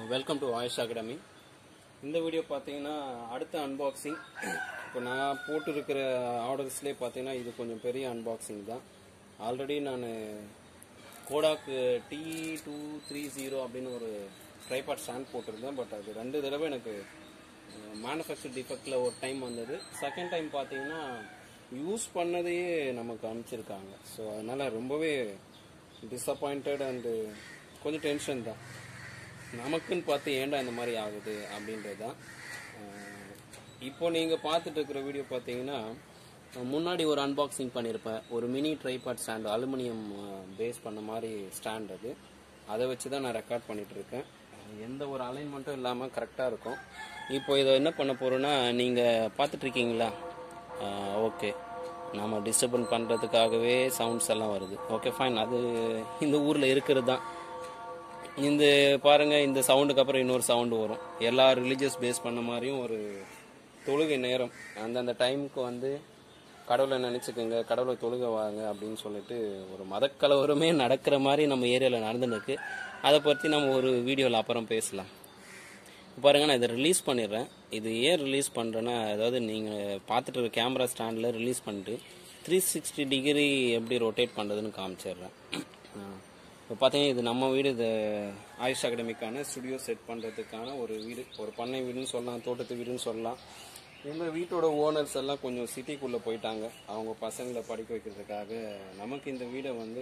Welcome to voice academy இந்த video பார்த்தீங்கன்னா அடுத்த அன்பாக்சிங் இப்போ நான் போட்டிருக்கிற ஆர்டர்ஸ்லேயே பார்த்தீங்கன்னா இது கொஞ்சம் பெரிய அன்பாக்சிங் தான் ஆல்ரெடி நான் கோடாக்கு டி டூ த்ரீ ஜீரோ அப்படின்னு ஒரு ட்ரைபாட் ஸ்டாண்ட் போட்டிருந்தேன் பட் அது ரெண்டு தடவை எனக்கு மேனுஃபேக்சர் டிஃபெக்டில் ஒரு டைம் வந்தது செகண்ட் டைம் பார்த்தீங்கன்னா யூஸ் பண்ணதையே நமக்கு அனுப்பிச்சிருக்காங்க ஸோ அதனால் ரொம்பவே டிசப்பாயிண்டட் அண்டு கொஞ்சம் டென்ஷன் தான் நமக்குன்னு பார்த்து ஏன்டா இந்த மாதிரி ஆகுது அப்படின்றது தான் அஹ் இப்போ நீங்கள் பார்த்துட்டு இருக்கிற வீடியோ பார்த்தீங்கன்னா முன்னாடி ஒரு அன்பாக்சிங் பண்ணியிருப்பேன் ஒரு mini tripod stand aluminium base பண்ண மாதிரி ஸ்டாண்ட் அது அதை வச்சு தான் நான் ரெக்கார்ட் பண்ணிட்டு இருக்கேன் எந்த ஒரு அலைன்மெண்ட்டும் இல்லாமல் கரெக்டாக இருக்கும் இப்போ இதை என்ன பண்ண போகிறோன்னா நீங்கள் பார்த்துட்டு இருக்கீங்களா ஓகே நம்ம டிஸ்டர்பன் பண்ணுறதுக்காகவே சவுண்ட்ஸ் எல்லாம் வருது ஓகே ஃபைன் அது இந்த ஊரில் இருக்கிறது தான் இந்த பாருங்க இந்த சவுண்டுக்கு அப்புறம் இன்னொரு சவுண்டு வரும் எல்லா ரிலீஜியஸ் பேஸ் பண்ண மாதிரியும் ஒரு தொழுகை நேரம் அந்தந்த டைமுக்கு வந்து கடவுளை நினச்சிக்கோங்க கடவுளை தொழுகை வாங்க அப்படின்னு சொல்லிட்டு ஒரு மதக்கலவரமே நடக்கிற மாதிரி நம்ம ஏரியாவில் நடந்துருக்கு அதை பற்றி நம்ம ஒரு வீடியோவில் அப்புறம் பேசலாம் பாருங்க நான் இதை ரிலீஸ் பண்ணிடுறேன் இது ஏன் ரிலீஸ் பண்ணுறேன்னா அதாவது நீங்கள் பார்த்துட்டு இருக்க கேமரா ஸ்டாண்டில் ரிலீஸ் பண்ணிட்டு த்ரீ சிக்ஸ்டி டிகிரி எப்படி ரொட்டேட் பண்ணுறதுன்னு காமிச்சிடுறேன் இப்போ பார்த்தீங்கன்னா இது நம்ம வீடு இது ஆயுஷ் அகாடமிக்கான ஸ்டுடியோ செட் பண்ணுறதுக்கான ஒரு வீடு ஒரு பண்ணை வீடுன்னு சொல்லலாம் தோட்டத்து வீடுன்னு சொல்லலாம் இந்த வீட்டோட ஓனர்ஸ் எல்லாம் கொஞ்சம் சிட்டிக்குள்ளே போயிட்டாங்க அவங்க பசங்களை படிக்க வைக்கிறதுக்காக நமக்கு இந்த வீடை வந்து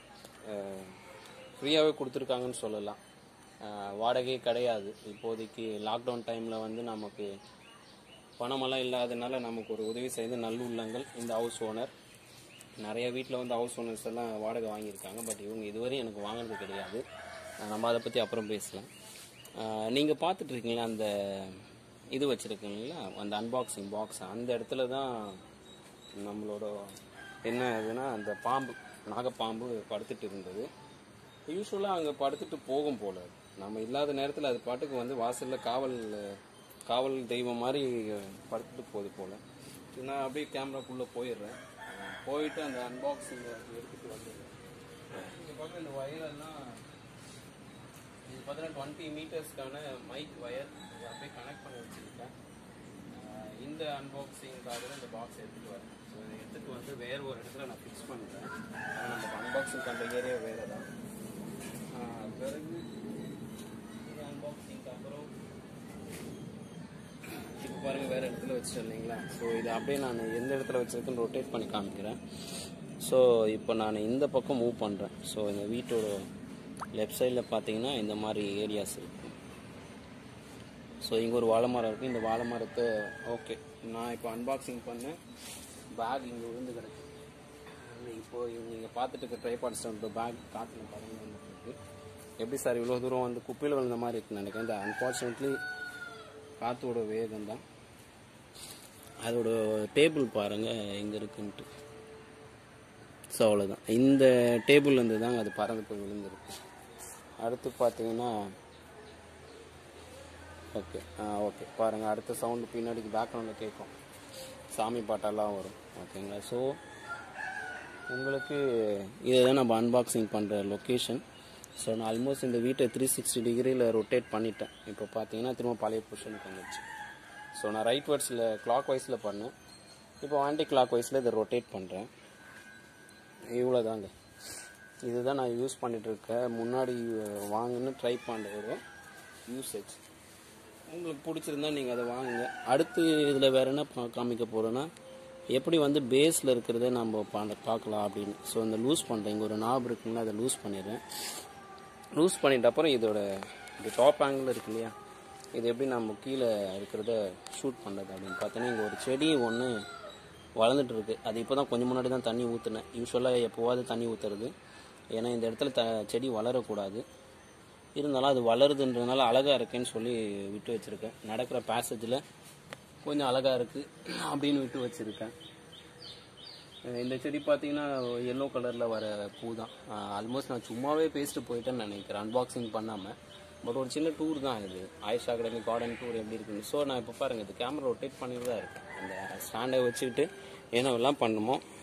ஃப்ரீயாகவே கொடுத்துருக்காங்கன்னு சொல்லலாம் அஹ் வாடகையே கிடையாது இப்போதைக்கு லாக்டவுன் டைமில் வந்து நமக்கு பணமெல்லாம் இல்லாதனால நமக்கு ஒரு உதவி செய்த நல்லுள்ளங்கள் இந்த ஹவுஸ் ஓனர் நிறைய வீட்டில் வந்து ஹவுஸ் ஓனர்ஸ் எல்லாம் வாடகை வாங்கியிருக்காங்க பட் இவங்க இதுவரையும் எனக்கு வாங்கினது கிடையாது அஹ் நம்ம அதை பற்றி அப்புறம் பேசலாம் நீங்கள் பார்த்துட்டு இருக்கீங்களா அந்த இது வச்சுருக்கீங்களா அந்த அன்பாக்சிங் பாக்ஸ் அந்த இடத்துல தான் நம்மளோட என்ன இதுன்னா அந்த பாம்பு நாகப்பாம்பு படுத்துட்டு இருந்தது யூஸ்வலாக அங்கே படுத்துட்டு போகும் போல அது. நம்ம இல்லாத நேரத்தில் அது பாட்டுக்கு வந்து வாசலில் காவல் காவல் தெய்வம் மாதிரி படுத்துட்டு போகுது போல நான் அப்படியே கேமராக்குள்ளே போயிடுறேன் போயிட்டு அந்த அன்பாக்சிங் எடுத்துட்டு வந்துடுறேன் இங்கே பார்க்க இந்த வயரெல்லாம் இது பார்த்தீங்கன்னா டுவெண்ட்டி மீட்டர்ஸ்க்கான மைக் வயர் இதை அப்படியே கனெக்ட் பண்ணி வச்சுருக்கேன் ஆஹ் இந்த அன்பாக்சிங்காக தான் இந்த பாக்ஸ் எடுத்துகிட்டு வரேன் ஸோ இதை எடுத்துகிட்டு வந்து வேறு ஒரு இடத்துல நான் ஃபிக்ஸ் பண்ணுறேன் நம்ம அன்பாக்சிங் பண்ணுற ஏரியா வேறு தான் ஆஹ் பிறகு இந்த அன்பாக்சிங்க்கு அப்புறம் இப்போ பாருங்கள் வேறு இடத்துல வச்சுட்டேன் இல்லைங்களா ஸோ இது அப்படியே நான் எந்த இடத்துல வச்சுருக்கேன்னு ரொட்டேட் பண்ணி காமிக்கிறேன் ஸோ இப்போ நான் இந்த பக்கம் மூவ் பண்ணுறேன் ஸோ இந்த வீட்டோட லெஃப்ட் சைடில் பார்த்தீங்கன்னா இந்த மாதிரி ஏரியாஸ் இருக்கு ஸோ இங்கே ஒரு வாழை மரம் இருக்குது இந்த வாழை மரத்தை ஓகே நான் இப்போ அன்பாக்சிங் பண்ணேன் பேக் இங்கே விழுந்து கிடக்கு இப்போ நீங்கள் பார்த்துட்டு இருக்க ட்ரைபாட் ஸ்டாண்ட் பேக் காற்றுல பறந்து வந்துட்டு இருக்கு எப்படி சார் இவ்வளோ தூரம் வந்து குப்பையில் விழுந்த மாதிரி இருக்குன்னு நினைக்கிறேன் இந்த அன்ஃபார்ச்சுனேட்லி காற்றோட வேகம் தான் அதோட டேபிள் பாருங்கள் எங்கே இருக்குன்ட்டு ஸோ அவ்வளோதான் இந்த டேபிள்லேருந்து தான் அது பறந்து போய் விழுந்திருக்கு அடுத்து பார்த்தீங்கன்னா ஓகே ஆ ஓகே பாருங்கள் அடுத்த சவுண்டு பின்னாடிக்கு பேக்ரவுண்டில் கேட்கும் சாமி பாட்டெல்லாம் வரும் ஓகேங்களா ஸோ உங்களுக்கு இதை தான் நம்ம அன்பாக்சிங் பண்ணுற லொக்கேஷன் ஸோ நான் ஆல்மோஸ்ட் இந்த வீட்டை த்ரீ சிக்ஸ்டி டிகிரியில் ரொட்டேட் பண்ணிட்டேன் இப்போ பார்த்தீங்கன்னா திரும்ப பழைய பொசிஷனுக்கு வந்துச்சு ஸோ நான் ரைட் வேர்ட்ஸில் கிளாக் வைஸில் பண்ணேன் இப்போ ஆன்டி கிளாக் வைஸில் இதை ரொட்டேட் பண்ணுறேன் இவ்வளோ தாங்க இதுதான் நான் யூஸ் பண்ணிட்டு இருக்கேன் முன்னாடி வாங்கன்னு ட்ரை பண்ணுறதோட யூசேஜ் உங்களுக்கு பிடிச்சிருந்தா நீங்கள் அதை வாங்குங்க அடுத்து இதில் வேறு என்ன பா- காமிக்க போகிறேன்னா எப்படி வந்து பேஸில் இருக்கிறத நம்ம பா- பார்க்கலாம் அப்படின்னு ஸோ இந்த லூஸ் பண்ணுறேன் இங்கே ஒரு நாப் இருக்குங்களா அதை லூஸ் பண்ணிடுறேன் லூஸ் பண்ணிட்ட அப்புறம் இதோட இது டாப் ஆங்கிள் இருக்கு இல்லையா இது எப்படி நம்ம கீழே இருக்கிறத ஷூட் பண்ணுறது அப்படின்னு பார்த்தோன்னா இங்கே ஒரு செடி ஒன்று வளர்ந்துட்டு இருக்கு அது இப்போ தான் கொஞ்சம் முன்னாடி தான் தண்ணி ஊற்றுனேன் யூஸ்வலாக எப்போவாது தண்ணி ஊற்றுறது ஏன்னா இந்த இடத்துல த செடி வளரக்கூடாது இருந்தாலும் அது வளருதுன்றதுனால அழகாக இருக்கேன்னு சொல்லி விட்டு வச்சுருக்கேன் நடக்கிற பேசேஜில் கொஞ்சம் அழகாக இருக்குது அப்படின்னு விட்டு வச்சுருக்கேன் அஹ் இந்த செடி பார்த்தீங்கன்னா எல்லோ கலரில் வர பூ தான் ஆல்மோஸ்ட் நான் சும்மாவே பேசிட்டு போயிட்டேன்னு நினைக்கிறேன் அன்பாக்சிங் பண்ணாமல் பட் ஒரு சின்ன டூர் தான் இது ஆயுஷ் அகாடமி கார்டன் டூர் எப்படி இருக்குன்னு ஸோ நான் இப்போ பாருங்கள் இது கேமரா ரொட்டேட் பண்ணிட்டு தான் இருக்கேன் அந்த ஸ்டாண்டை வச்சுக்கிட்டு என்னவெல்லாம் பண்ணுமோ